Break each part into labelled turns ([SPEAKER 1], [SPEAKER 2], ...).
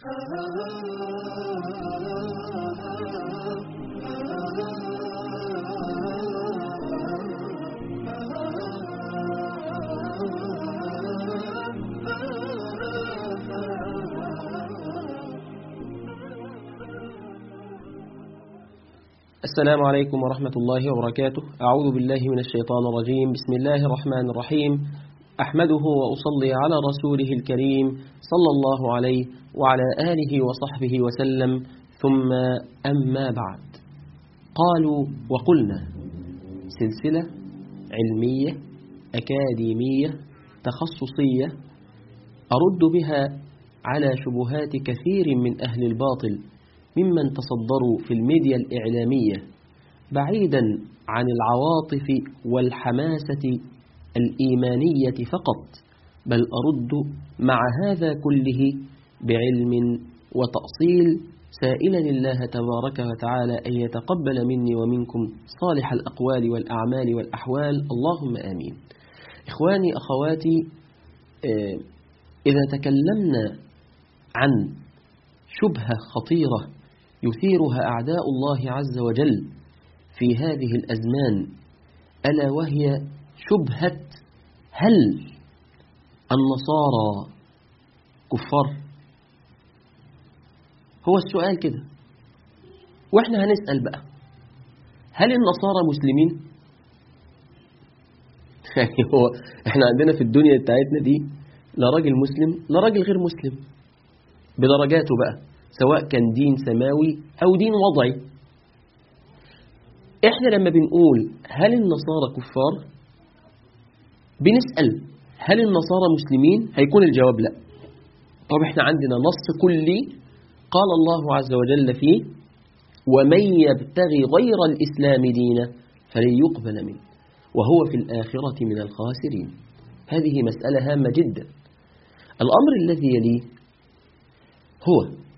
[SPEAKER 1] السلام عليكم ورحمة الله وبركاته أعوذ بالله من الشيطان الرجيم بسم الله الرحمن الرحيم أحمده وأصلي على رسوله الكريم صلى الله عليه وعلى آله وصحبه وسلم ثم أما بعد قالوا وقلنا سلسلة علمية أكاديمية تخصصية أرد بها على شبهات كثير من أهل الباطل ممن تصدروا في الميديا الإعلامية بعيدا عن العواطف والحماسة الإيمانية فقط بل أرد مع هذا كله بعلم وتأصيل سائلا الله تبارك وتعالى أن يتقبل مني ومنكم صالح الأقوال والأعمال والأحوال اللهم آمين إخواني أخواتي إذا تكلمنا عن شبهة خطيرة يثيرها أعداء الله عز وجل في هذه الأزمان ألا وهي شبهة هل النصارى كفار هو السؤال كده وإحنا هنسأل بقى هل النصارى مسلمين يعني هو إحنا عندنا في الدنيا بتاعتنا دي لا راجل مسلم لا راجل غير مسلم بدرجاته بقى سواء كان دين سماوي أو دين وضعي إحنا لما بنقول هل النصارى كفار بنسأل هل النصارى مسلمين هيكون الجواب لا طب إحنا عندنا نص كلي قال الله عز وجل فيه ومن يبتغي غير الإسلام دينا فلن يقبل منه وهو في الآخرة من الخاسرين هذه مسألة هامة جدا الأمر الذي يليه هو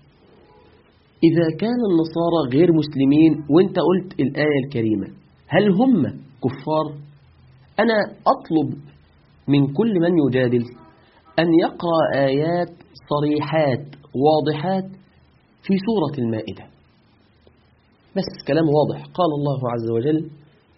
[SPEAKER 1] إذا كان النصارى غير مسلمين وانت قلت الآية الكريمة هل هم كفار أنا أطلب من كل من يجادل أن يقرأ آيات صريحات واضحات في سورة المائدة بس كلام واضح قال الله عز وجل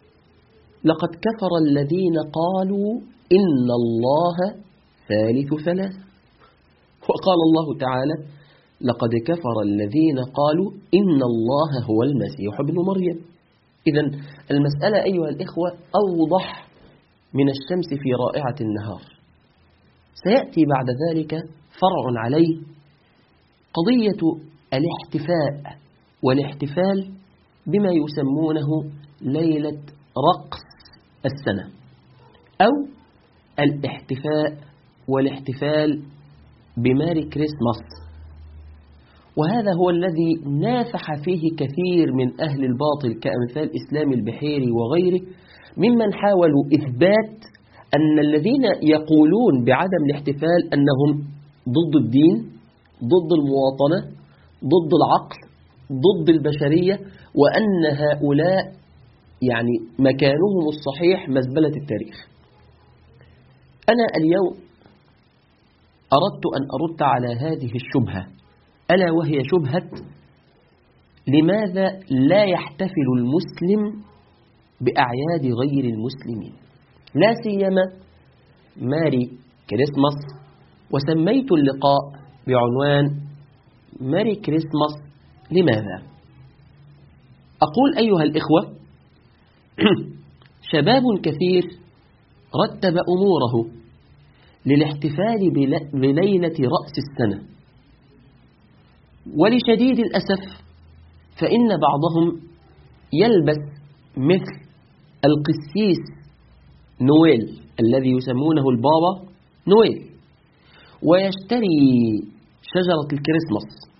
[SPEAKER 1] لقد كفر الذين قالوا إن الله ثالث ثلاثة وقال الله تعالى لقد كفر الذين قالوا إن الله هو المسيح ابن مريم إذا المسألة أيها الإخوة أوضح من الشمس في رائعة النهار سيأتي بعد ذلك فرع عليه قضية الاحتفاء والاحتفال بما يسمونه ليلة رقص السنة أو الاحتفاء والاحتفال بماري كريسماس وهذا هو الذي نافح فيه كثير من أهل الباطل كأمثال إسلام البحيري وغيره ممن حاولوا إثبات أن الذين يقولون بعدم الاحتفال أنهم ضد الدين ضد المواطنة ضد العقل ضد البشرية وأن هؤلاء يعني مكانهم الصحيح مزبلة التاريخ أنا اليوم أردت أن أرد على هذه الشبهة ألا وهي شبهة لماذا لا يحتفل المسلم بأعياد غير المسلمين لا سيما ماري كريسماس وسميت اللقاء بعنوان ماري كريسماس لماذا أقول أيها الإخوة شباب كثير رتب أموره للاحتفال بليلة رأس السنة ولشديد الأسف فإن بعضهم يلبس مثل القسيس نويل الذي يسمونه البابا نويل ويشتري شجرة الكريسماس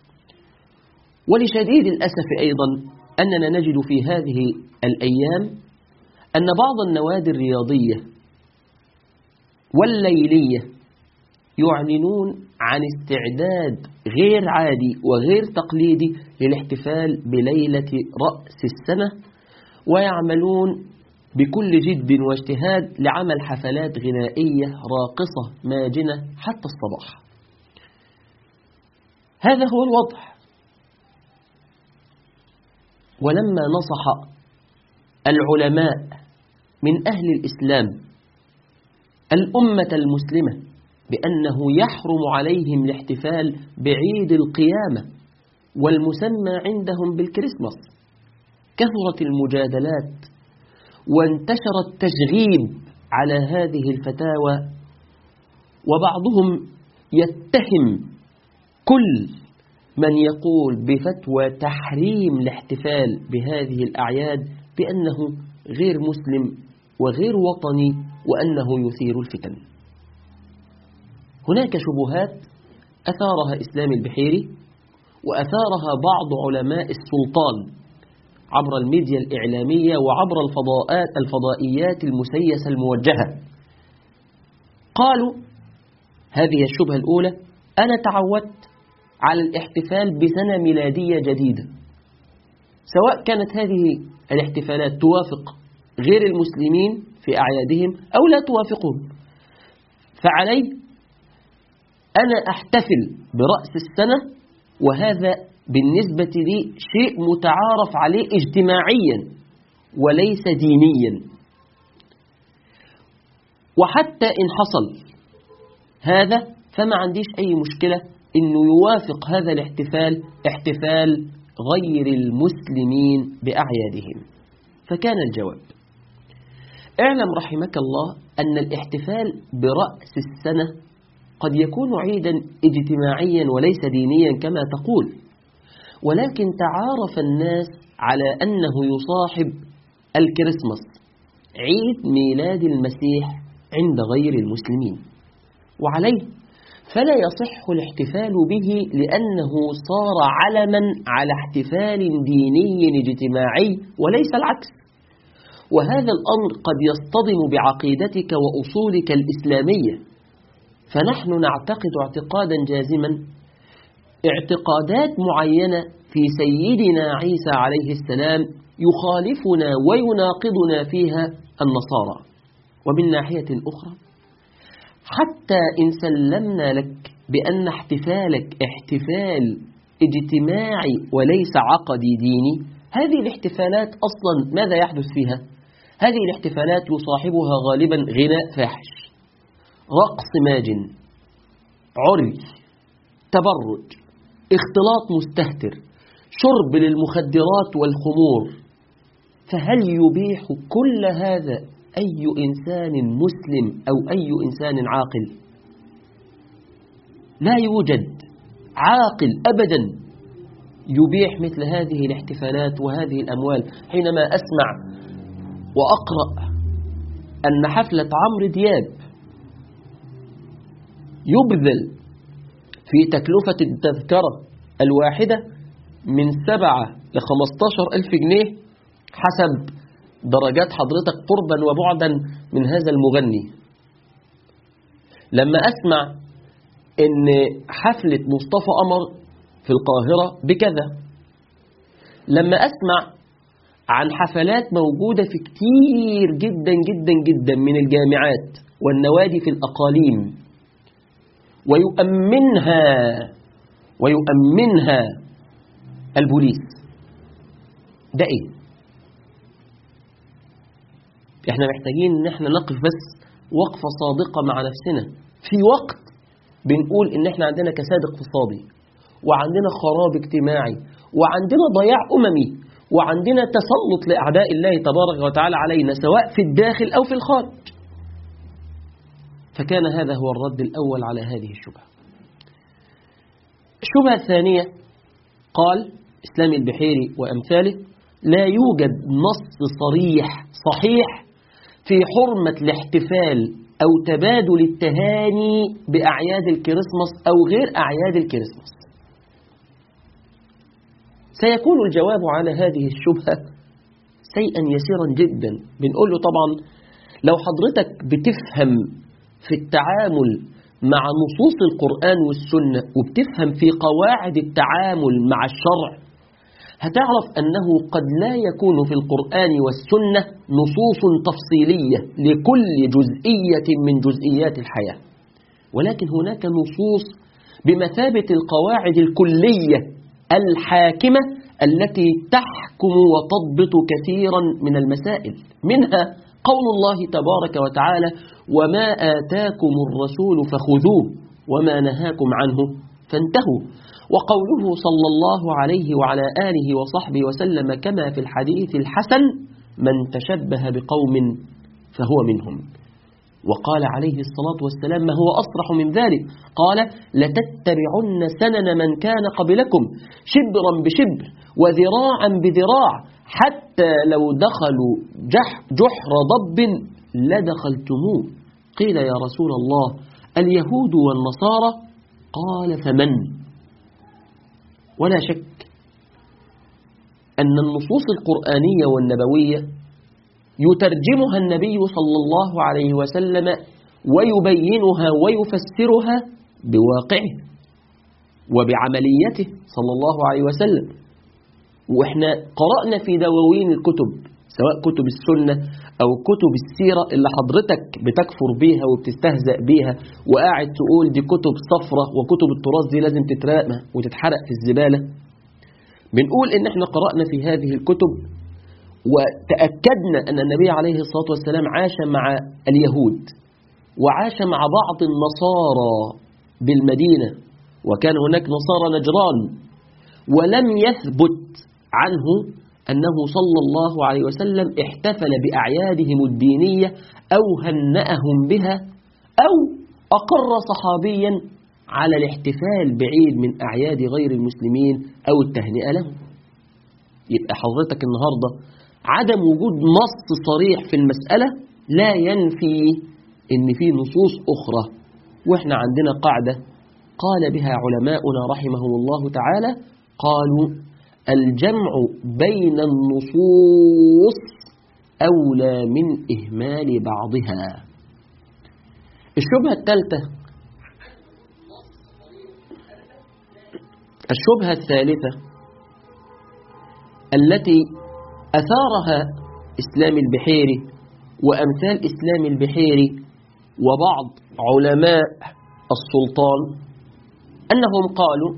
[SPEAKER 1] ولشديد الأسف أيضا أننا نجد في هذه الأيام أن بعض النوادي الرياضية والليلية يعلنون عن استعداد غير عادي وغير تقليدي للاحتفال بليلة رأس السنة ويعملون بكل جد واجتهاد لعمل حفلات غنائية راقصة ماجنة حتى الصباح هذا هو الوضع ولما نصح العلماء من أهل الإسلام الأمة المسلمة بأنه يحرم عليهم الاحتفال بعيد القيامة والمسمى عندهم بالكريسماس كثرت المجادلات وانتشر التشغيب على هذه الفتاوى وبعضهم يتهم كل من يقول بفتوى تحريم الاحتفال بهذه الأعياد بأنه غير مسلم وغير وطني وأنه يثير الفتن هناك شبهات أثارها إسلام البحيري وأثارها بعض علماء السلطان عبر الميديا الإعلامية وعبر الفضاءات الفضائيات المسيسة الموجهة قالوا هذه الشبهة الأولى أنا تعودت على الاحتفال بسنة ميلادية جديدة سواء كانت هذه الاحتفالات توافق غير المسلمين في أعيادهم أو لا توافقهم فعلي أنا أحتفل برأس السنة وهذا بالنسبة لي شيء متعارف عليه اجتماعيا وليس دينيا وحتى إن حصل هذا فما عنديش أي مشكلة إنه يوافق هذا الاحتفال احتفال غير المسلمين بأعيادهم فكان الجواب اعلم رحمك الله أن الاحتفال برأس السنة قد يكون عيدا اجتماعيا وليس دينيا كما تقول ولكن تعارف الناس على أنه يصاحب الكريسماس عيد ميلاد المسيح عند غير المسلمين وعليه فلا يصح الاحتفال به لأنه صار علما على احتفال ديني اجتماعي وليس العكس وهذا الأمر قد يصطدم بعقيدتك وأصولك الإسلامية فنحن نعتقد اعتقادا جازما اعتقادات معينة في سيدنا عيسى عليه السلام يخالفنا ويناقضنا فيها النصارى ومن ناحية أخرى حتى إن سلمنا لك بأن احتفالك احتفال اجتماعي وليس عقدي ديني هذه الاحتفالات أصلا ماذا يحدث فيها؟ هذه الاحتفالات يصاحبها غالبا غناء فاحش رقص ماجن عري تبرج اختلاط مستهتر شرب للمخدرات والخمور فهل يبيح كل هذا أي إنسان مسلم أو أي إنسان عاقل لا يوجد عاقل أبدا يبيح مثل هذه الاحتفالات وهذه الأموال حينما أسمع وأقرأ أن حفلة عمرو دياب يبذل في تكلفة التذكرة الواحدة من سبعة لخمستاشر ألف جنيه حسب درجات حضرتك قربا وبعدا من هذا المغني لما أسمع أن حفلة مصطفى قمر في القاهرة بكذا لما أسمع عن حفلات موجودة في كتير جدا جدا جدا من الجامعات والنوادي في الأقاليم ويؤمنها ويؤمنها البوليس ده ايه احنا محتاجين ان احنا نقف بس وقفة صادقة مع نفسنا في وقت بنقول ان احنا عندنا كساد اقتصادي وعندنا خراب اجتماعي وعندنا ضياع اممي وعندنا تسلط لاعداء الله تبارك وتعالى علينا سواء في الداخل او في الخارج فكان هذا هو الرد الأول على هذه الشبهة الشبهة الثانية قال إسلام البحيري وأمثاله لا يوجد نص صريح صحيح في حرمة الاحتفال أو تبادل التهاني بأعياد الكريسماس أو غير أعياد الكريسماس سيكون الجواب على هذه الشبهة شيئا يسيرا جدا بنقول له طبعا لو حضرتك بتفهم في التعامل مع نصوص القرآن والسنة وبتفهم في قواعد التعامل مع الشرع هتعرف أنه قد لا يكون في القرآن والسنة نصوص تفصيلية لكل جزئية من جزئيات الحياة ولكن هناك نصوص بمثابة القواعد الكلية الحاكمة التي تحكم وتضبط كثيرا من المسائل منها قول الله تبارك وتعالى وما آتاكم الرسول فخذوه وما نهاكم عنه فانتهوا وقوله صلى الله عليه وعلى آله وصحبه وسلم كما في الحديث الحسن من تشبه بقوم فهو منهم وقال عليه الصلاة والسلام ما هو أصرح من ذلك قال لتتبعن سنن من كان قبلكم شبرا بشبر وذراعا بذراع حتى لو دخلوا جح جحر ضب لدخلتموه قيل يا رسول الله اليهود والنصارى قال فمن ولا شك أن النصوص القرآنية والنبوية يترجمها النبي صلى الله عليه وسلم ويبينها ويفسرها بواقعه وبعمليته صلى الله عليه وسلم واحنا قرأنا في دواوين الكتب سواء كتب السنة أو كتب السيرة اللي حضرتك بتكفر بيها وبتستهزأ بيها وقاعد تقول دي كتب صفرة وكتب التراث دي لازم تترمى وتتحرق في الزبالة بنقول إن احنا قرأنا في هذه الكتب وتأكدنا أن النبي عليه الصلاة والسلام عاش مع اليهود وعاش مع بعض النصارى بالمدينة وكان هناك نصارى نجران ولم يثبت عنه أنه صلى الله عليه وسلم احتفل بأعيادهم الدينية أو هنأهم بها أو أقر صحابيا على الاحتفال بعيد من أعياد غير المسلمين أو التهنئة لهم يبقى حضرتك النهاردة عدم وجود نص صريح في المسألة لا ينفي ان في نصوص أخرى وإحنا عندنا قاعدة قال بها علماؤنا رحمهم الله تعالى قالوا الجمع بين النصوص أولى من إهمال بعضها الشبهة الثالثة الشبهة الثالثة التي أثارها إسلام البحيري وأمثال إسلام البحيري وبعض علماء السلطان أنهم قالوا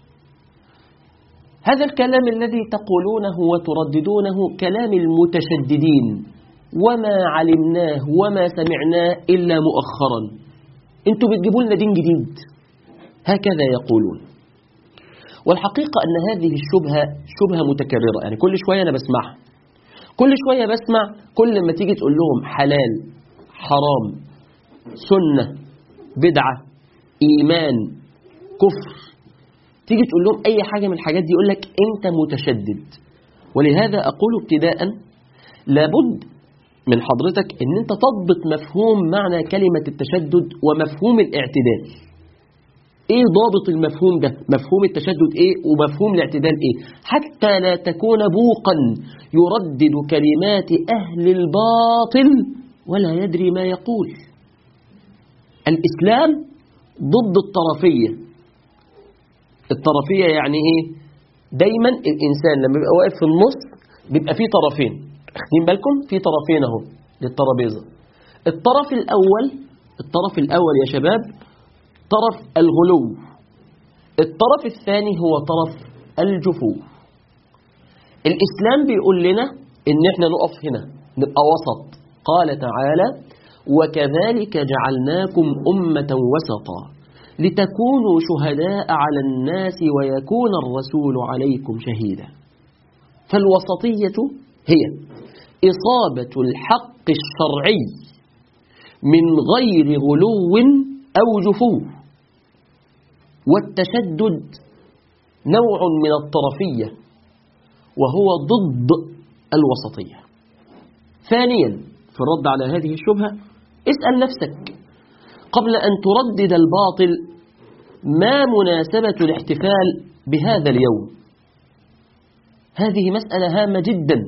[SPEAKER 1] هذا الكلام الذي تقولونه وترددونه كلام المتشددين وما علمناه وما سمعناه إلا مؤخرا انتوا بتجيبوا لنا دين جديد هكذا يقولون والحقيقة أن هذه الشبهة شبهة متكررة يعني كل شوية أنا بسمعها كل شوية بسمع كل ما تيجي تقول لهم حلال حرام سنة بدعة إيمان كفر تيجي تقول لهم أي حاجة من الحاجات دي يقول لك أنت متشدد ولهذا أقول ابتداء لابد من حضرتك أن أنت تضبط مفهوم معنى كلمة التشدد ومفهوم الاعتدال ايه ضابط المفهوم ده مفهوم التشدد ايه ومفهوم الاعتدال ايه حتى لا تكون بوقا يردد كلمات اهل الباطل ولا يدري ما يقول الاسلام ضد الطرفية الطرفية يعني ايه دايما الانسان لما بيبقى واقف في النص بيبقى فيه طرفين واخدين بالكم في طرفين اهو للترابيزه الطرف الاول الطرف الاول يا شباب طرف الغلو الطرف الثاني هو طرف الجفوف الإسلام بيقول لنا إن إحنا نقف هنا نبقى وسط قال تعالى وكذلك جعلناكم أمة وسطا لتكونوا شهداء على الناس ويكون الرسول عليكم شهيدا فالوسطية هي إصابة الحق الشرعي من غير غلو أو جفوف والتشدد نوع من الطرفية وهو ضد الوسطية ثانيا في الرد على هذه الشبهة اسأل نفسك قبل أن تردد الباطل ما مناسبة الاحتفال بهذا اليوم هذه مسألة هامة جدا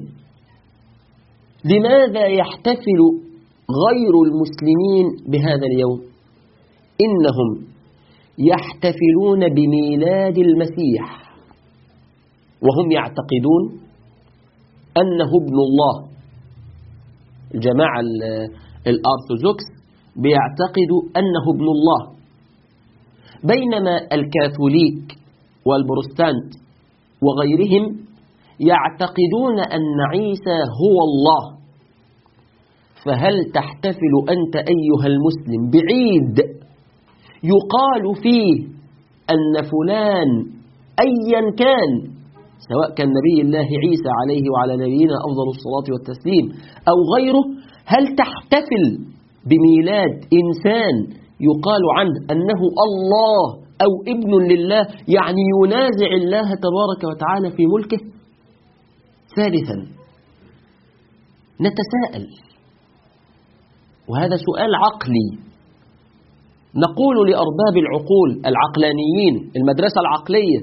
[SPEAKER 1] لماذا يحتفل غير المسلمين بهذا اليوم إنهم يحتفلون بميلاد المسيح وهم يعتقدون أنه ابن الله الجماعة الأرثوذكس بيعتقدوا أنه ابن الله بينما الكاثوليك والبروستانت وغيرهم يعتقدون أن عيسى هو الله فهل تحتفل أنت أيها المسلم بعيد يقال فيه أن فلان أيا كان سواء كان نبي الله عيسى عليه وعلى نبينا أفضل الصلاة والتسليم أو غيره هل تحتفل بميلاد إنسان يقال عنه أنه الله أو ابن لله يعني ينازع الله تبارك وتعالى في ملكه ثالثا نتساءل وهذا سؤال عقلي نقول لأرباب العقول العقلانيين المدرسة العقلية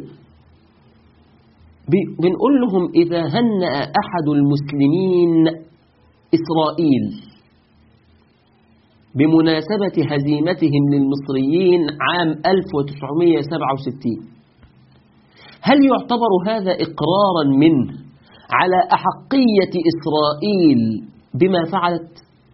[SPEAKER 1] بنقول لهم إذا هنأ أحد المسلمين إسرائيل بمناسبة هزيمتهم للمصريين عام 1967 هل يعتبر هذا إقرارا منه على أحقية إسرائيل بما فعلت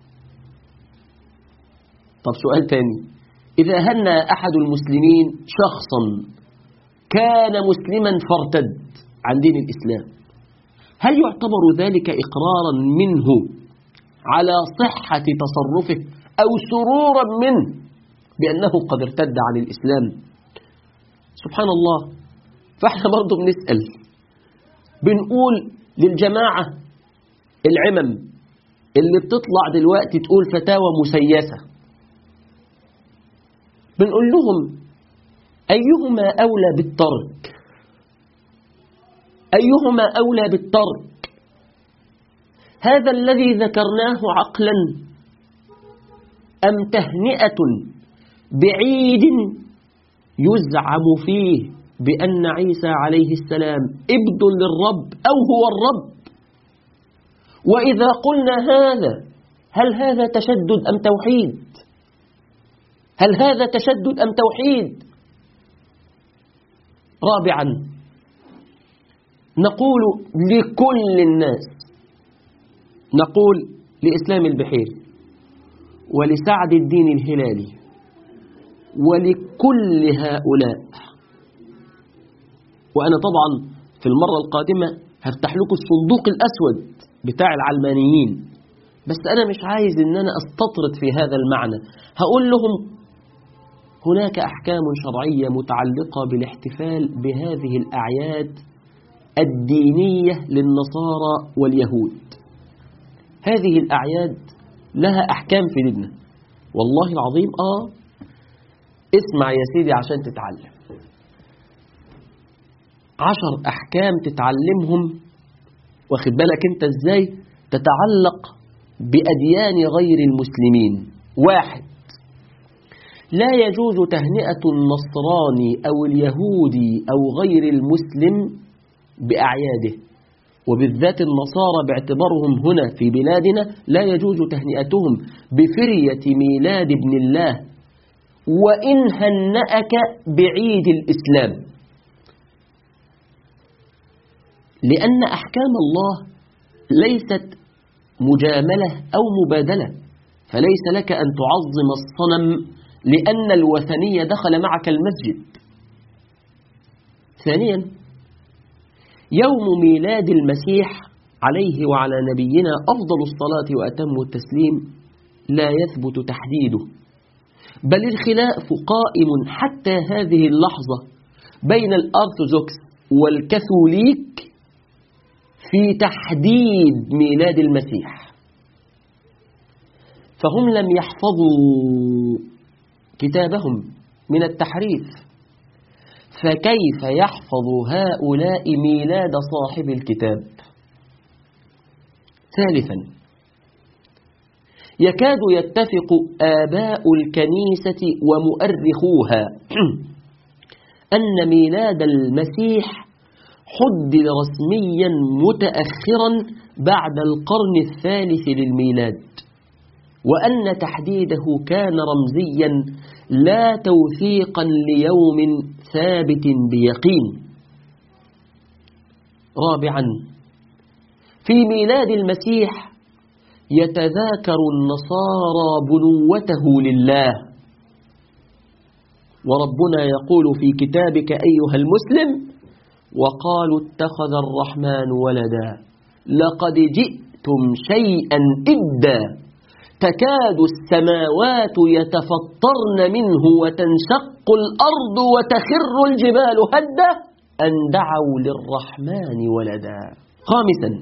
[SPEAKER 1] طب سؤال تاني إذا هنأ أحد المسلمين شخصا كان مسلما فارتد عن دين الإسلام هل يعتبر ذلك إقرارا منه على صحة تصرفه أو سرورا منه بأنه قد ارتد عن الإسلام سبحان الله فاحنا برضه بنسأل بنقول للجماعة العمم اللي بتطلع دلوقتي تقول فتاوى مسيسة بنقول لهم أيهما أولى بالترك أيهما أولى بالترك هذا الذي ذكرناه عقلا أم تهنئة بعيد يزعم فيه بأن عيسى عليه السلام ابن للرب أو هو الرب وإذا قلنا هذا هل هذا تشدد أم توحيد هل هذا تشدد أم توحيد رابعا نقول لكل الناس نقول لإسلام البحيري ولسعد الدين الهلالي ولكل هؤلاء وأنا طبعا في المرة القادمة هفتح لكم الصندوق الأسود بتاع العلمانيين بس أنا مش عايز إن أنا أستطرد في هذا المعنى هقول لهم هناك أحكام شرعية متعلقة بالاحتفال بهذه الأعياد الدينية للنصارى واليهود هذه الأعياد لها أحكام في ديننا والله العظيم آه اسمع يا سيدي عشان تتعلم عشر أحكام تتعلمهم واخد بالك انت ازاي تتعلق بأديان غير المسلمين واحد لا يجوز تهنئة النصراني أو اليهودي أو غير المسلم بأعياده وبالذات النصارى باعتبارهم هنا في بلادنا لا يجوز تهنئتهم بفرية ميلاد ابن الله وإن هنأك بعيد الإسلام لأن أحكام الله ليست مجاملة أو مبادلة فليس لك أن تعظم الصنم لأن الوثنية دخل معك المسجد ثانيا يوم ميلاد المسيح عليه وعلى نبينا أفضل الصلاة وأتم التسليم لا يثبت تحديده بل الخلاف قائم حتى هذه اللحظة بين الأرثوذكس والكاثوليك في تحديد ميلاد المسيح فهم لم يحفظوا كتابهم من التحريف فكيف يحفظ هؤلاء ميلاد صاحب الكتاب ثالثا يكاد يتفق آباء الكنيسة ومؤرخوها أن ميلاد المسيح حدد رسميا متأخرا بعد القرن الثالث للميلاد وأن تحديده كان رمزيا لا توثيقا ليوم ثابت بيقين رابعا في ميلاد المسيح يتذاكر النصارى بنوته لله وربنا يقول في كتابك أيها المسلم وقالوا اتخذ الرحمن ولدا لقد جئتم شيئا إدا تكاد السماوات يتفطرن منه وتنشق الأرض وتخر الجبال هدا أن دعوا للرحمن ولدا خامسا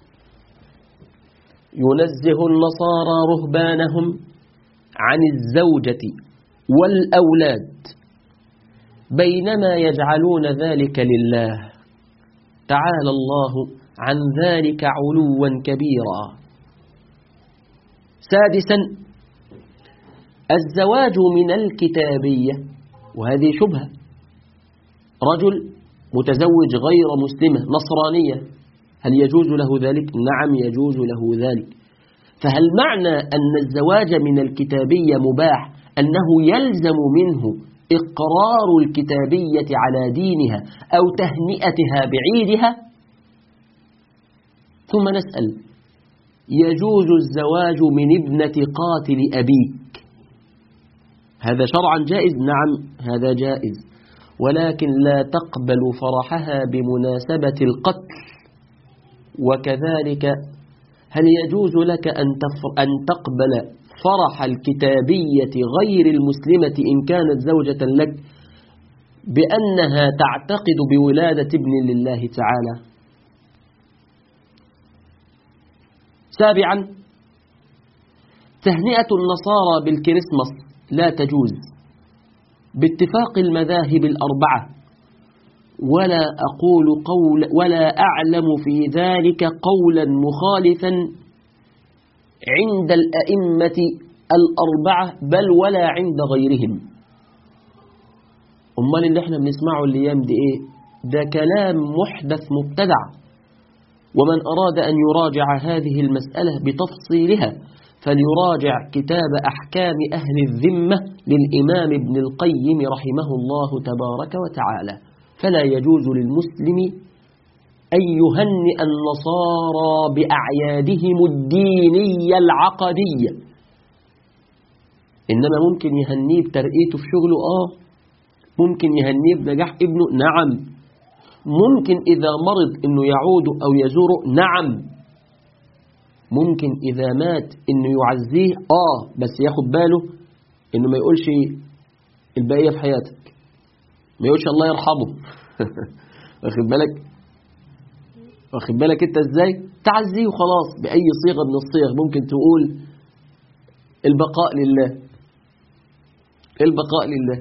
[SPEAKER 1] ينزه النصارى رهبانهم عن الزوجة والأولاد بينما يجعلون ذلك لله تعالى الله عن ذلك علوا كبيرا سادسا الزواج من الكتابية وهذه شبهة رجل متزوج غير مسلمة نصرانية هل يجوز له ذلك؟ نعم يجوز له ذلك فهل معنى أن الزواج من الكتابية مباح أنه يلزم منه إقرار الكتابية على دينها أو تهنئتها بعيدها ثم نسأل يجوز الزواج من ابنة قاتل أبيك هذا شرعا جائز نعم هذا جائز ولكن لا تقبل فرحها بمناسبة القتل وكذلك هل يجوز لك أن, أن تقبل فرح الكتابية غير المسلمة إن كانت زوجة لك بأنها تعتقد بولادة ابن لله تعالى سابعا تهنئة النصارى بالكريسماس لا تجوز باتفاق المذاهب الأربعة ولا أقول قول ولا أعلم في ذلك قولا مخالفا عند الأئمة الأربعة بل ولا عند غيرهم أمال اللي احنا بنسمعه الأيام دي إيه ده كلام محدث مبتدع ومن أراد أن يراجع هذه المسألة بتفصيلها فليراجع كتاب أحكام أهل الذمة للإمام ابن القيم رحمه الله تبارك وتعالى فلا يجوز للمسلم أن يهنئ النصارى بأعيادهم الدينية العقدية إنما ممكن يهنيه بترقيته في شغله آه ممكن يهنيه بنجاح ابنه نعم ممكن إذا مرض إنه يعود أو يزوره نعم ممكن إذا مات إنه يعزيه آه بس ياخد باله إنه ما يقولش البقية في حياتك ما يقولش الله يرحمه واخد بالك واخد بالك انت ازاي تعزيه وخلاص باي صيغه من الصيغ ممكن تقول البقاء لله البقاء لله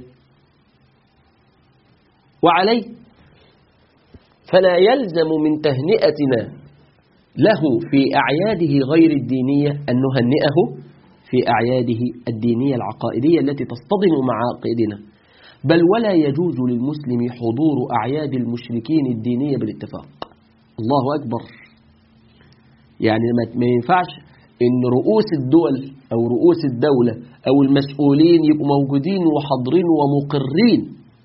[SPEAKER 1] وعليه فلا يلزم من تهنئتنا له في أعياده غير الدينية أن نهنئه في أعياده الدينية العقائدية التي تصطدم مع عقائدنا بل ولا يجوز للمسلم حضور أعياد المشركين الدينية بالاتفاق الله أكبر يعني ما ينفعش إن رؤوس الدول أو رؤوس الدولة أو المسؤولين يبقوا موجودين وحاضرين ومقرين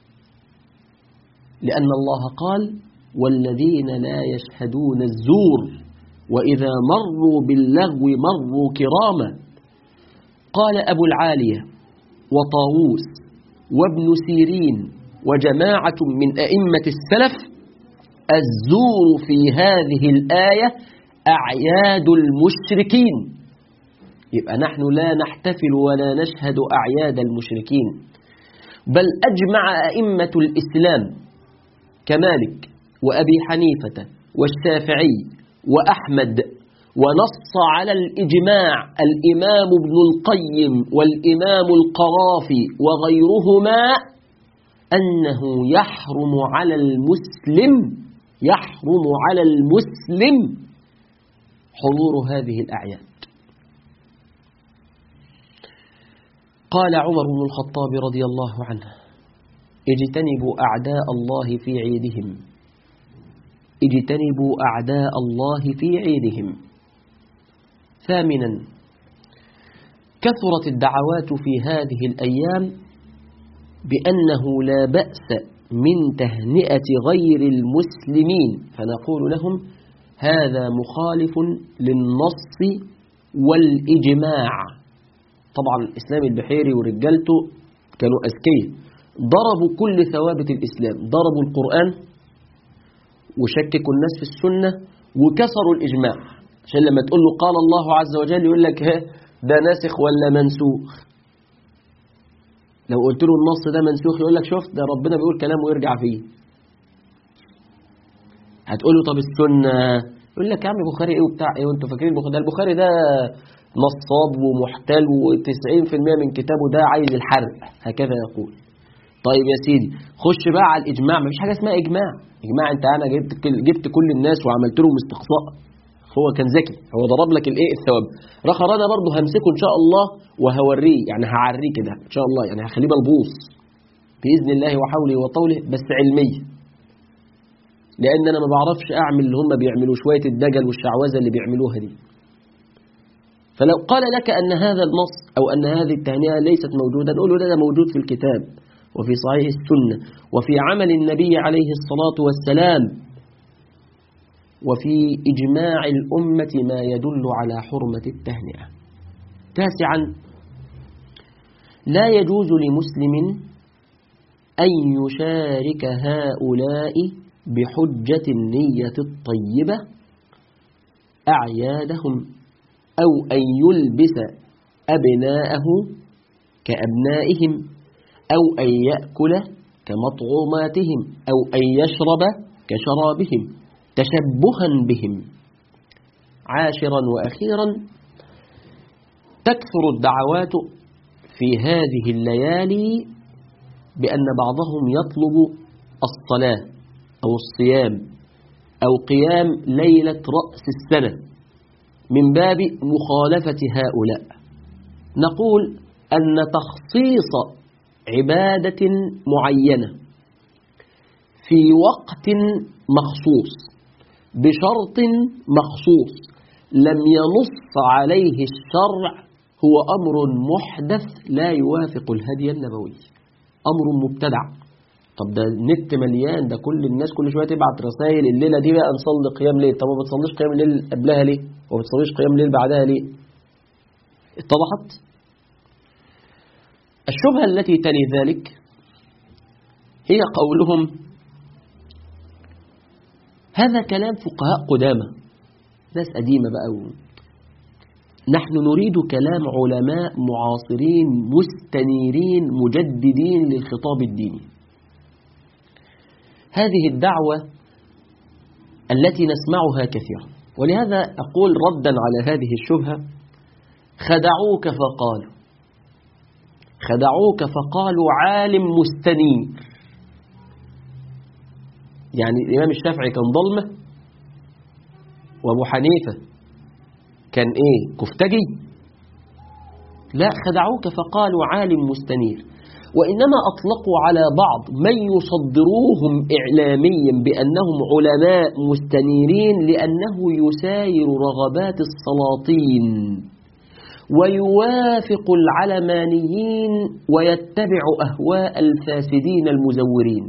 [SPEAKER 1] لأن الله قال والذين لا يشهدون الزور وإذا مروا باللغو مروا كراما قال أبو العالية وطاووس وابن سيرين وجماعة من أئمة السلف الزور في هذه الآية أعياد المشركين يبقى نحن لا نحتفل ولا نشهد أعياد المشركين بل أجمع أئمة الإسلام كمالك وأبي حنيفة والشافعي وأحمد ونص على الإجماع الإمام ابن القيم والإمام القرافي وغيرهما أنه يحرم على المسلم يحرم على المسلم حضور هذه الأعياد قال عمر بن الخطاب رضي الله عنه اجتنبوا أعداء الله في عيدهم اجتنبوا أعداء الله في عيدهم ثامنا كثرت الدعوات في هذه الأيام بأنه لا بأس من تهنئة غير المسلمين فنقول لهم هذا مخالف للنص والإجماع طبعا الإسلام البحيري ورجالته كانوا أذكياء ضربوا كل ثوابت الإسلام ضربوا القرآن وشككوا الناس في السنة وكسروا الإجماع عشان لما تقول له قال الله عز وجل يقول لك ها ده ناسخ ولا منسوخ لو قلت له النص ده منسوخ يقول لك شفت ده ربنا بيقول كلام ويرجع فيه هتقول له طب السنة يقول لك يا عم البخاري ايه وبتاع ايه وانتوا فاكرين البخاري ده البخاري ده نصاب ومحتال و90% من كتابه ده عايز الحرق هكذا يقول طيب يا سيدي خش بقى على الاجماع مفيش حاجه اسمها اجماع اجماع انت انا جبت كل- جبت كل الناس وعملت لهم استقصاء هو كان ذكي هو ضرب لك الايه الثواب رخر انا برضه همسكه ان شاء الله وهوريه يعني هعريه كده ان شاء الله يعني هخليه ملبوس باذن الله وحوله وطوله بس علميه لان انا ما بعرفش اعمل اللي هم بيعملوا شويه الدجل والشعوذه اللي بيعملوها دي فلو قال لك أن هذا النص أو أن هذه التهنئة ليست موجودة نقول له لا ده موجود في الكتاب وفي صحيح السنة وفي عمل النبي عليه الصلاة والسلام وفي إجماع الأمة ما يدل على حرمة التهنئة تاسعا لا يجوز لمسلم أن يشارك هؤلاء بحجة النية الطيبة أعيادهم أو أن يلبس أبناءه كأبنائهم أو أن يأكل كمطعوماتهم أو أن يشرب كشرابهم تشبها بهم عاشرا وأخيرا تكثر الدعوات في هذه الليالي بأن بعضهم يطلب الصلاة أو الصيام أو قيام ليلة رأس السنة من باب مخالفة هؤلاء نقول أن تخصيص عبادة معينة في وقت مخصوص بشرط مخصوص لم ينص عليه الشرع هو أمر محدث لا يوافق الهدي النبوي أمر مبتدع طب ده النت مليان ده كل الناس كل شويه تبعت رسائل الليله دي بقى نصلي قيام ليل طب ما بتصليش قيام الليل قبلها ليه وما بتصليش قيام الليل بعدها ليه اتضحت الشبهه التي تلي ذلك هي قولهم هذا كلام فقهاء قدامى ناس قديمه بقى و... نحن نريد كلام علماء معاصرين مستنيرين مجددين للخطاب الديني هذه الدعوة التي نسمعها كثيرا ولهذا أقول ردا على هذه الشبهة خدعوك فقالوا خدعوك فقالوا عالم مستنير يعني الإمام الشافعي كان ظلمة وأبو حنيفة كان إيه كفتجي لا خدعوك فقالوا عالم مستنير وإنما أطلقوا على بعض من يصدروهم إعلاميا بأنهم علماء مستنيرين لأنه يساير رغبات السلاطين ويوافق العلمانيين ويتبع أهواء الفاسدين المزورين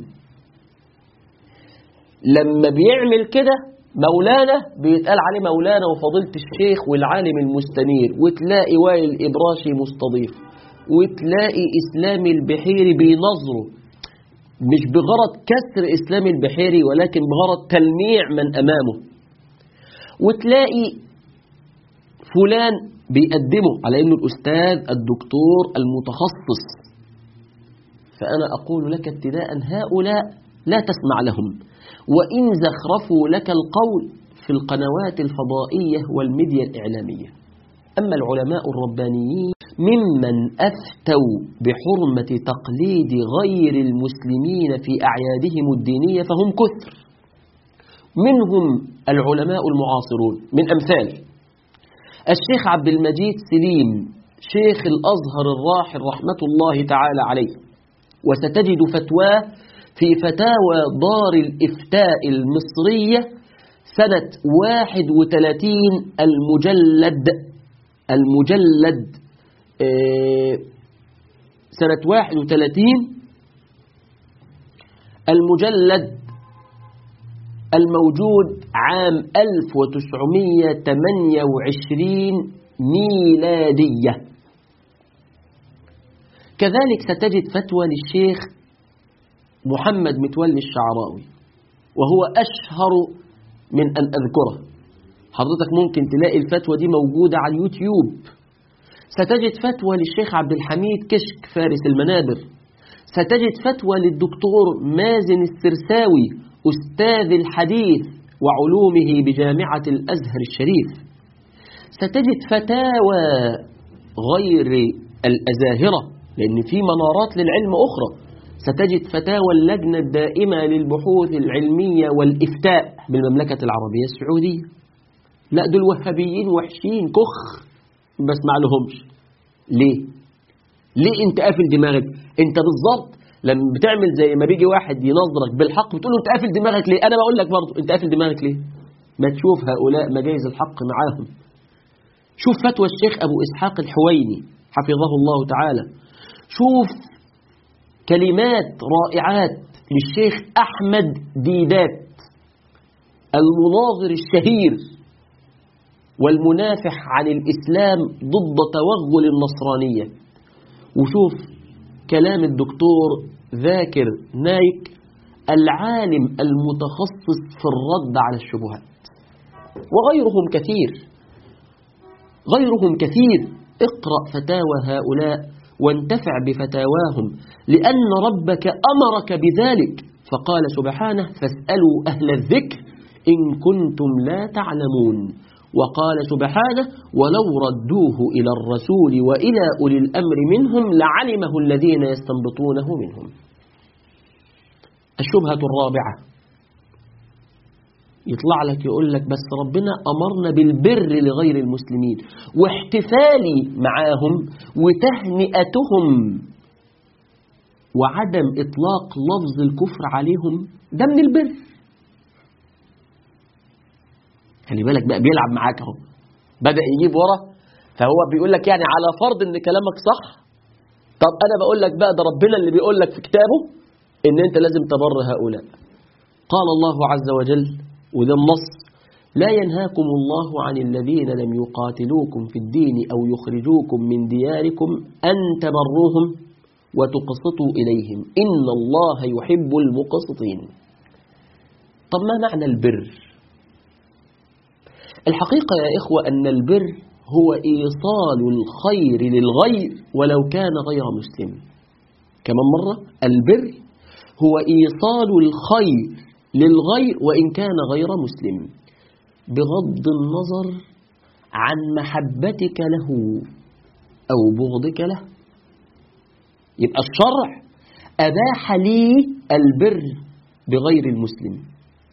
[SPEAKER 1] لما بيعمل كده مولانا بيتقال عليه مولانا وفضيلة الشيخ والعالم المستنير وتلاقي وائل الإبراشي مستضيف وتلاقي إسلامي البحيري بينظره مش بغرض كسر إسلامي البحيري ولكن بغرض تلميع من أمامه وتلاقي فلان بيقدمه على أنه الأستاذ الدكتور المتخصص فأنا أقول لك ابتداء هؤلاء لا تسمع لهم وإن زخرفوا لك القول في القنوات الفضائية والميديا الإعلامية أما العلماء الربانيين ممن أفتوا بحرمة تقليد غير المسلمين في أعيادهم الدينية فهم كثر منهم العلماء المعاصرون من أمثال الشيخ عبد المجيد سليم شيخ الأزهر الراحل رحمة الله تعالى عليه وستجد فتواه في فتاوى دار الإفتاء المصرية سنة 31 المجلد المجلد سنة 31 المجلد الموجود عام 1928 ميلادية كذلك ستجد فتوى للشيخ محمد متولي الشعراوي وهو أشهر من أن أذكره حضرتك ممكن تلاقي الفتوى دي موجودة على اليوتيوب ستجد فتوى للشيخ عبد الحميد كشك فارس المنابر ستجد فتوى للدكتور مازن السرساوي أستاذ الحديث وعلومه بجامعة الأزهر الشريف ستجد فتاوى غير الأزاهرة لأن في منارات للعلم أخرى ستجد فتاوى اللجنة الدائمة للبحوث العلمية والإفتاء بالمملكة العربية السعودية لا دول وهابيين وحشين كخ بس ما لهمش ليه ليه انت قافل دماغك انت بالظبط لما بتعمل زي ما بيجي واحد ينظرك بالحق بتقول له انت قافل دماغك ليه انا بقول لك برضه انت قافل دماغك ليه ما تشوف هؤلاء مجايز الحق معاهم شوف فتوى الشيخ ابو اسحاق الحويني حفظه الله تعالى شوف كلمات رائعات للشيخ احمد ديدات المناظر الشهير والمنافح عن الإسلام ضد توغل النصرانية وشوف كلام الدكتور ذاكر نايك العالم المتخصص في الرد على الشبهات وغيرهم كثير غيرهم كثير اقرأ فتاوى هؤلاء وانتفع بفتاواهم لأن ربك أمرك بذلك فقال سبحانه فاسألوا أهل الذكر إن كنتم لا تعلمون وقال سبحانه ولو ردوه إلى الرسول وإلى أولي الأمر منهم لعلمه الذين يستنبطونه منهم الشبهة الرابعة يطلع لك يقول لك بس ربنا أمرنا بالبر لغير المسلمين واحتفالي معاهم وتهنئتهم وعدم إطلاق لفظ الكفر عليهم ده من البر خلي بالك بقى بيلعب معاك اهو بدأ يجيب ورا فهو بيقول لك يعني على فرض ان كلامك صح طب انا بقول لك بقى ده ربنا اللي بيقول لك في كتابه ان انت لازم تبر هؤلاء قال الله عز وجل وده النص لا ينهاكم الله عن الذين لم يقاتلوكم في الدين أو يخرجوكم من دياركم أن تبروهم وتقسطوا إليهم إن الله يحب المقسطين طب ما معنى البر الحقيقة يا إخوة أن البر هو إيصال الخير للغير ولو كان غير مسلم كمان مرة البر هو إيصال الخير للغير وإن كان غير مسلم بغض النظر عن محبتك له أو بغضك له يبقى الشرع أباح لي البر بغير المسلم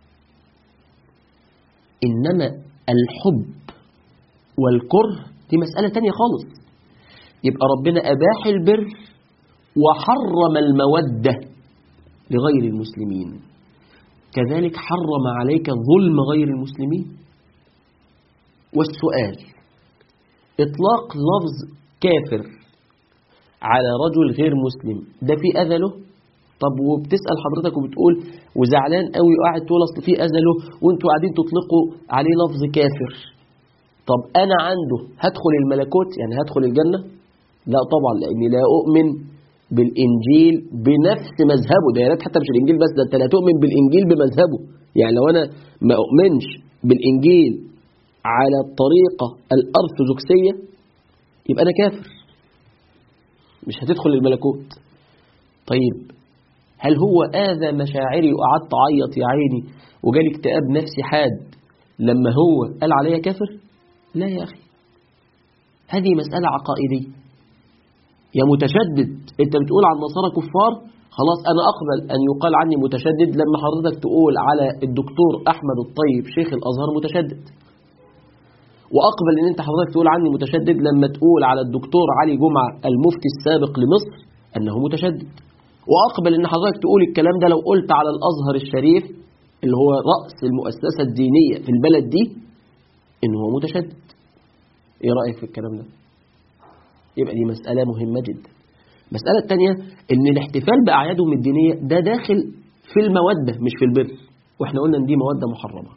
[SPEAKER 1] إنما الحب والكره دي مسألة تانية خالص يبقى ربنا أباح البر وحرم المودة لغير المسلمين كذلك حرم عليك ظلم غير المسلمين والسؤال إطلاق لفظ كافر على رجل غير مسلم ده في أذى له طب وبتسأل حضرتك وبتقول وزعلان قوي وقاعد تقول أصل في أذى له وانتوا قاعدين تطلقوا عليه لفظ كافر طب أنا عنده هدخل الملكوت يعني هدخل الجنة لا طبعا لأني لا أؤمن بالإنجيل بنفس مذهبه ده يا ريت حتى مش الإنجيل بس ده أنت لا تؤمن بالإنجيل بمذهبه يعني لو أنا ما أؤمنش بالإنجيل على الطريقة الأرثوذكسية يبقى أنا كافر مش هتدخل الملكوت طيب هل هو آذى مشاعري وقعدت أعيط يا عيني وجالي اكتئاب نفسي حاد لما هو قال عليا كافر لا يا أخي هذه مسألة عقائدية يا متشدد انت بتقول عن النصارى كفار خلاص انا اقبل ان يقال عني متشدد لما حضرتك تقول على الدكتور احمد الطيب شيخ الازهر متشدد واقبل ان انت حضرتك تقول عني متشدد لما تقول على الدكتور علي جمعه المفتي السابق لمصر انه متشدد واقبل ان حضرتك تقول الكلام ده لو قلت على الازهر الشريف اللي هو راس المؤسسه الدينيه في البلد دي ان هو متشدد ايه رايك في الكلام ده يبقى دي مسألة مهمة جدا المسألة الثانية ان الاحتفال بأعيادهم الدينية ده داخل في المودة مش في البر واحنا قلنا ان دي مودة محرمة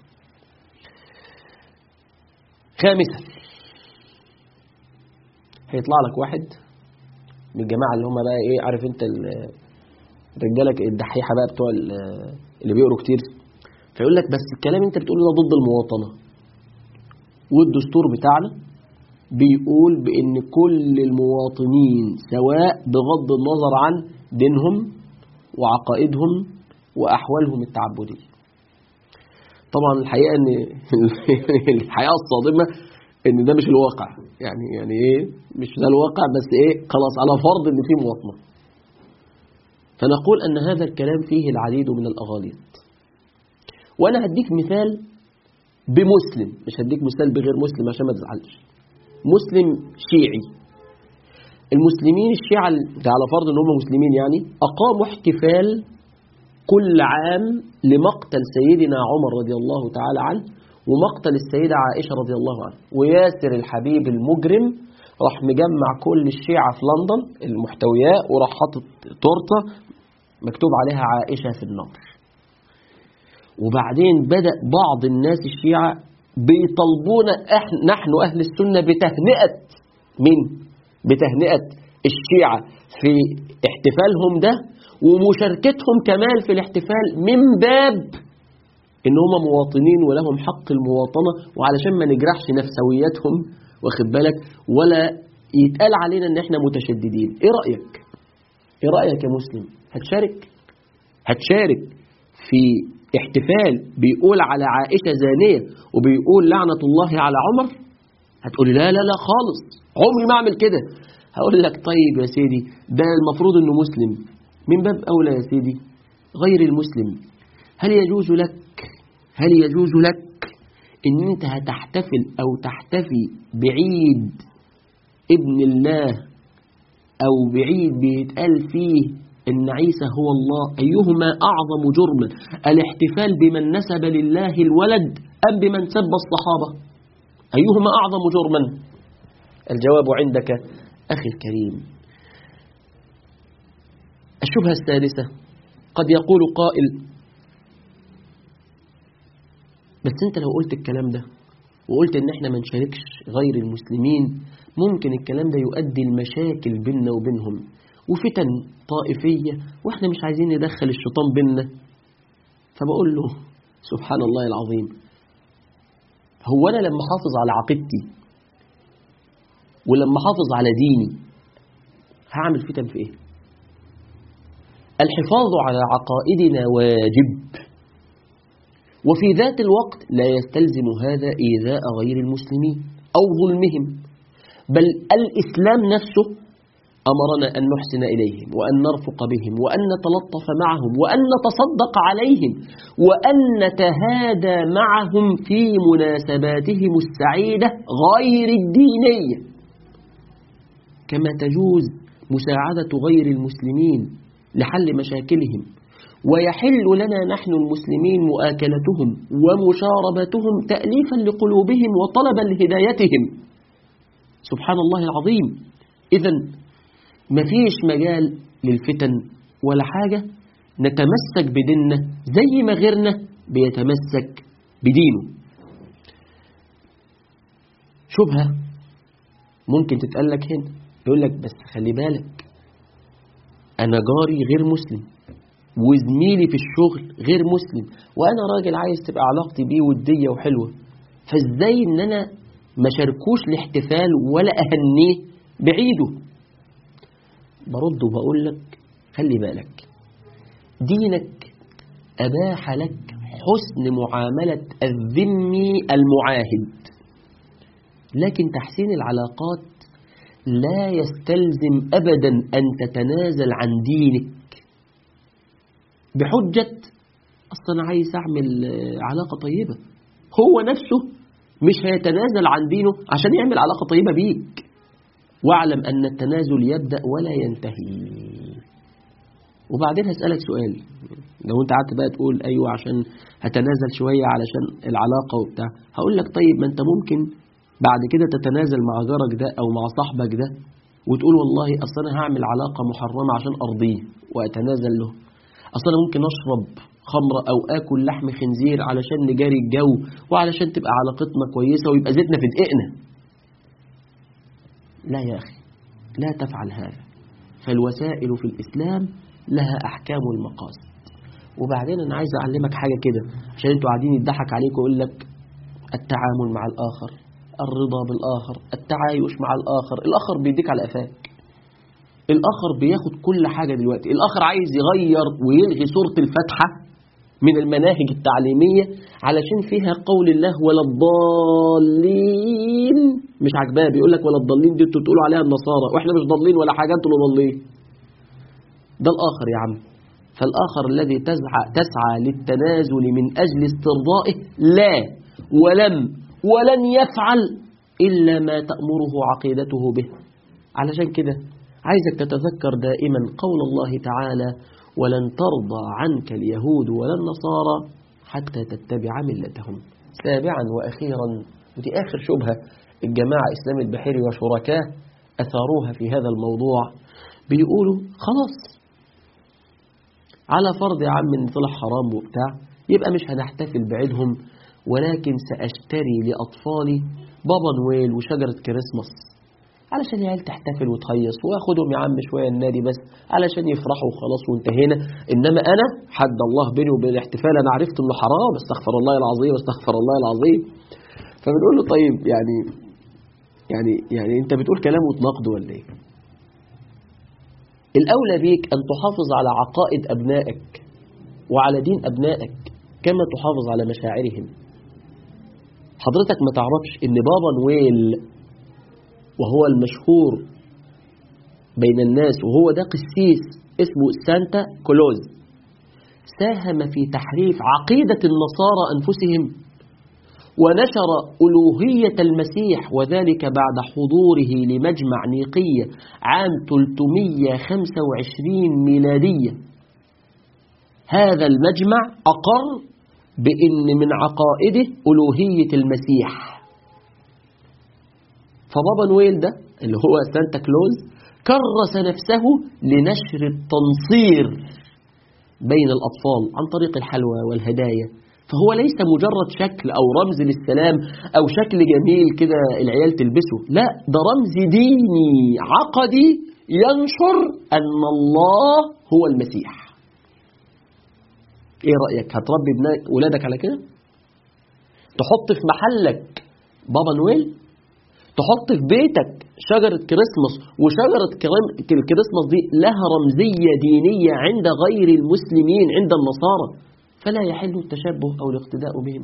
[SPEAKER 1] خامسا هيطلع لك واحد من الجماعة اللي هم بقى ايه عارف انت رجالك الدحيحة بقى بتوع ال- اللي بيقروا كتير فيقول لك بس الكلام انت بتقوله ده ضد المواطنة والدستور بتاعنا بيقول بأن كل المواطنين سواء بغض النظر عن دينهم وعقائدهم وأحوالهم التعبدية طبعا الحقيقة ان الحقيقة الصادمة ان ده مش الواقع يعني يعني ايه مش ده الواقع بس ايه خلاص على فرض ان في مواطنة فنقول ان هذا الكلام فيه العديد من الاغاليط وانا هديك مثال بمسلم مش هديك مثال بغير مسلم عشان ما تزعلش مسلم شيعي المسلمين الشيعة ده على فرض ان هم مسلمين يعني اقاموا احتفال كل عام لمقتل سيدنا عمر رضي الله تعالى عنه ومقتل السيدة عائشة رضي الله عنها وياسر الحبيب المجرم راح مجمع كل الشيعة في لندن المحتويات وراح حاطط تورته مكتوب عليها عائشة في النار وبعدين بدأ بعض الناس الشيعة بيطلبونا إحنا نحن أهل السنة بتهنئة من بتهنئة الشيعة في احتفالهم ده ومشاركتهم كمان في الاحتفال من باب ان هم مواطنين ولهم حق المواطنة وعلشان ما نجرحش نفسوياتهم واخد بالك ولا يتقال علينا ان احنا متشددين ايه رأيك ايه رأيك يا مسلم هتشارك هتشارك في احتفال بيقول على عائشة زانية وبيقول لعنة الله على عمر هتقولي لا لا لا خالص عمري ما اعمل كده هقول لك طيب يا سيدي ده المفروض انه مسلم من باب اولى يا سيدي غير المسلم هل يجوز لك هل يجوز لك ان انت هتحتفل او تحتفي بعيد ابن الله او بعيد بيتقال فيه ان عيسى هو الله ايهما اعظم جرما الاحتفال بمن نسب لله الولد ام بمن سب الصحابه ايهما اعظم جرما الجواب عندك اخي الكريم الشبهه السادسه قد يقول قائل بس انت لو قلت الكلام ده وقلت ان احنا ما نشاركش غير المسلمين ممكن الكلام ده يؤدي المشاكل بيننا وبينهم وفتن طائفية واحنا مش عايزين ندخل الشيطان بيننا فبقول له سبحان الله العظيم هو انا لما حافظ على عقيدتي ولما حافظ على ديني هعمل فتن في ايه الحفاظ على عقائدنا واجب وفي ذات الوقت لا يستلزم هذا إيذاء غير المسلمين أو ظلمهم بل الإسلام نفسه أمرنا أن نحسن إليهم وأن نرفق بهم وأن نتلطف معهم وأن نتصدق عليهم وأن نتهادى معهم في مناسباتهم السعيدة غير الدينية كما تجوز مساعدة غير المسلمين لحل مشاكلهم ويحل لنا نحن المسلمين مؤاكلتهم ومشاربتهم تأليفا لقلوبهم وطلبا لهدايتهم سبحان الله العظيم إذا مفيش مجال للفتن ولا حاجة نتمسك بديننا زي ما غيرنا بيتمسك بدينه شبهة ممكن تتقلك هنا يقول لك بس خلي بالك أنا جاري غير مسلم وزميلي في الشغل غير مسلم وانا راجل عايز تبقى علاقتي بيه وديه وحلوه فازاي ان انا ما شاركوش الاحتفال ولا اهنيه بعيده برد وبقول لك خلي بالك دينك اباح لك حسن معامله الذمي المعاهد لكن تحسين العلاقات لا يستلزم ابدا ان تتنازل عن دينك بحجة أصلا أنا عايز أعمل علاقة طيبة هو نفسه مش هيتنازل عن دينه عشان يعمل علاقة طيبة بيك واعلم أن التنازل يبدأ ولا ينتهي وبعدين هسألك سؤال لو انت قعدت بقى تقول أيوة عشان هتنازل شوية علشان العلاقة وبتاع هقول لك طيب ما انت ممكن بعد كده تتنازل مع جارك ده أو مع صاحبك ده وتقول والله أصلا أنا هعمل علاقة محرمة عشان أرضيه وأتنازل له اصلا ممكن اشرب خمرة او اكل لحم خنزير علشان نجاري الجو وعلشان تبقى علاقتنا كويسة ويبقى زيتنا في دقيقنا لا يا اخي لا تفعل هذا فالوسائل في الاسلام لها أحكام المقاصد وبعدين أنا عايز أعلمك حاجة كده عشان أنتوا قاعدين يضحك عليك ويقول لك التعامل مع الآخر الرضا بالآخر التعايش مع الآخر الآخر بيديك على قفاك الآخر بياخد كل حاجة دلوقتي الآخر عايز يغير ويلغي سورة الفاتحة من المناهج التعليمية علشان فيها قول الله ولا الضالين مش عجباه بيقول لك ولا الضالين دي انتوا بتقولوا عليها النصارى واحنا مش ضالين ولا حاجة انتوا اللي ضالين ده الآخر يا عم فالآخر الذي تسعى, تسعى للتنازل من أجل استرضائه لا ولم ولن يفعل إلا ما تأمره عقيدته به علشان كده عايزك تتذكر دائما قول الله تعالى ولن ترضى عنك اليهود ولا النصارى حتى تتبع ملتهم سابعا وأخيرا ودي آخر شبهة الجماعة إسلام البحيري وشركاه أثاروها في هذا الموضوع بيقولوا خلاص على فرض يا عم ان طلع حرام وبتاع يبقى مش هنحتفل بعيدهم ولكن سأشتري لأطفالي بابا نويل وشجرة كريسماس علشان العيال تحتفل وتهيص واخدهم يا عم شوية النادي بس علشان يفرحوا وخلاص وانتهينا انما انا حد الله بيني وبين الاحتفال انا عرفت انه حرام استغفر الله العظيم استغفر الله العظيم فبنقول له طيب يعني يعني يعني انت بتقول كلام وتناقضه ولا ايه الاولى بيك ان تحافظ على عقائد ابنائك وعلى دين ابنائك كما تحافظ على مشاعرهم حضرتك ما تعرفش ان بابا نويل وهو المشهور بين الناس وهو ده قسيس اسمه سانتا كلوز ساهم في تحريف عقيدة النصارى أنفسهم ونشر ألوهية المسيح وذلك بعد حضوره لمجمع نيقية عام 325 ميلادية هذا المجمع أقر بأن من عقائده ألوهية المسيح فبابا نويل ده اللي هو سانتا كلوز كرس نفسه لنشر التنصير بين الأطفال عن طريق الحلوى والهدايا فهو ليس مجرد شكل أو رمز للسلام أو شكل جميل كده العيال تلبسه لا ده رمز ديني عقدي ينشر أن الله هو المسيح ايه رأيك هتربي ولادك على كده تحط في محلك بابا نويل تحط في بيتك شجرة كريسماس وشجرة الكريسماس دي لها رمزية دينية عند غير المسلمين عند النصارى فلا يحل التشبه أو الاقتداء بهم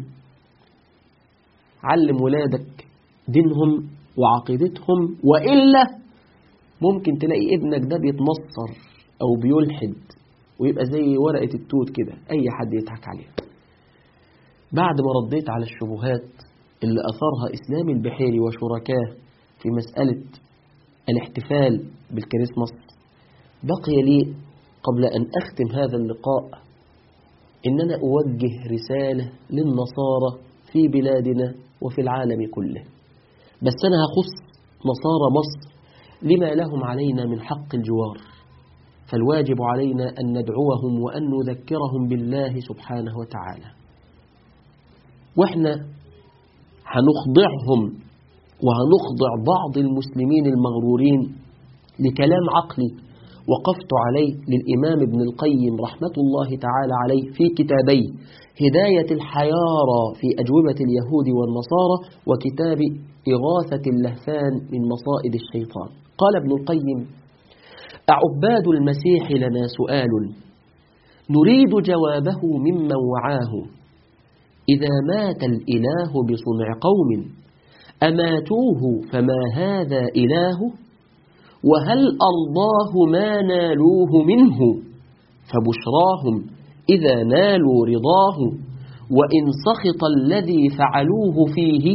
[SPEAKER 1] علم ولادك دينهم وعقيدتهم وإلا ممكن تلاقي ابنك ده بيتمصر أو بيلحد ويبقى زي ورقة التوت كده أي حد يضحك عليها بعد ما رديت على الشبهات اللي أثرها إسلام البحيري وشركاه في مسألة الاحتفال بالكريسماس بقي لي قبل أن أختم هذا اللقاء إن أنا أوجه رسالة للنصارى في بلادنا وفي العالم كله بس أنا هخص نصارى مصر لما لهم علينا من حق الجوار فالواجب علينا أن ندعوهم وأن نذكرهم بالله سبحانه وتعالى وإحنا هنخضعهم وهنخضع بعض المسلمين المغرورين لكلام عقلي وقفت عليه للإمام ابن القيم رحمة الله تعالى عليه في كتابي هداية الحيارى في أجوبة اليهود والنصارى وكتاب إغاثة اللهفان من مصائد الشيطان قال ابن القيم أعباد المسيح لنا سؤال نريد جوابه ممن وعاه إذا مات الإله بصنع قوم أماتوه فما هذا إله وهل أرضاه ما نالوه منه فبشراهم إذا نالوا رضاه وإن سخط الذي فعلوه فيه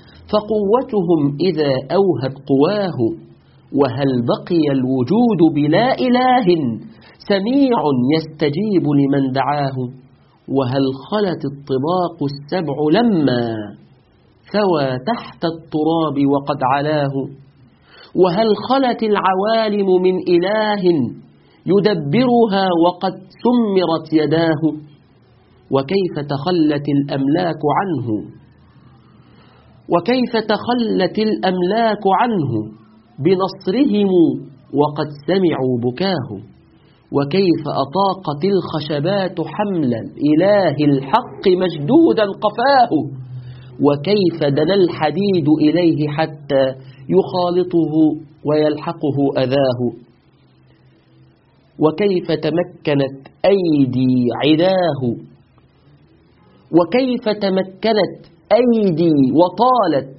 [SPEAKER 1] فقوتهم إذا أوهت قواه وهل بقي الوجود بلا إله سميع يستجيب لمن دعاه وهل خلت الطباق السبع لما ثوى تحت التراب وقد علاه وهل خلت العوالم من إله يدبرها وقد سمرت يداه وكيف تخلت الأملاك عنه وكيف تخلت الأملاك عنه بنصرهم وقد سمعوا بكاه وكيف أطاقت الخشبات حمل الإله الحق مشدودا قفاه وكيف دنا الحديد إليه حتى يخالطه ويلحقه أذاه وكيف تمكنت أيدي عداه وكيف تمكنت أيدي وطالت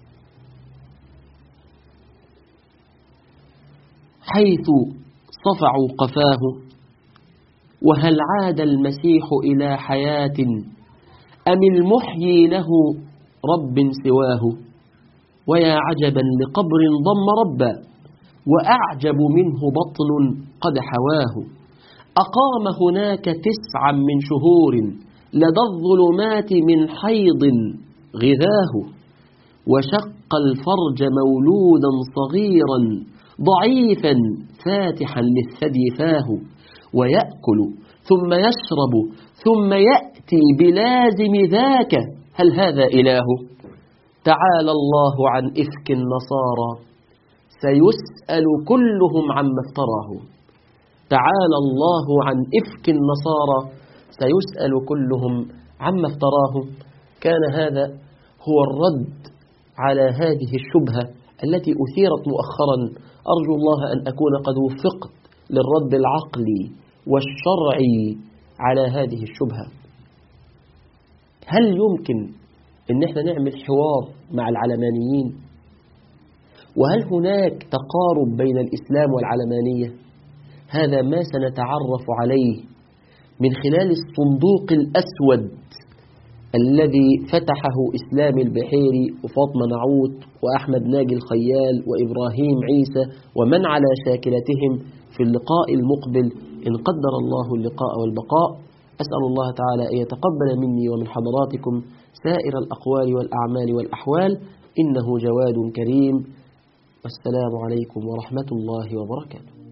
[SPEAKER 1] حيث صفعوا قفاه وهل عاد المسيح إلى حياة أم المحيي له رب سواه ويا عجبا لقبر ضم ربا وأعجب منه بطن قد حواه أقام هناك تسعا من شهور لدى الظلمات من حيض غذاه وشق الفرج مولودا صغيرا ضعيفا فاتحا للثدي فاه ويأكل ثم يشرب ثم يأتي بلازم ذاك هل هذا إله تعالى الله عن إفك النصارى سيسأل كلهم عما افتراه تعالى الله عن إفك النصارى سيسأل كلهم عما افتراه كان هذا هو الرد على هذه الشبهة التي أثيرت مؤخرا أرجو الله أن أكون قد وفقت للرد العقلي والشرعي على هذه الشبهة هل يمكن أن احنا نعمل حوار مع العلمانيين وهل هناك تقارب بين الإسلام والعلمانية هذا ما سنتعرف عليه من خلال الصندوق الأسود الذي فتحه إسلام البحيري وفاطمة نعوت وأحمد ناجي الخيال وإبراهيم عيسى ومن على شاكلتهم في اللقاء المقبل إن قدر الله اللقاء والبقاء أسأل الله تعالى أن يتقبل مني ومن حضراتكم سائر الأقوال والأعمال والأحوال إنه جواد كريم والسلام عليكم ورحمة الله وبركاته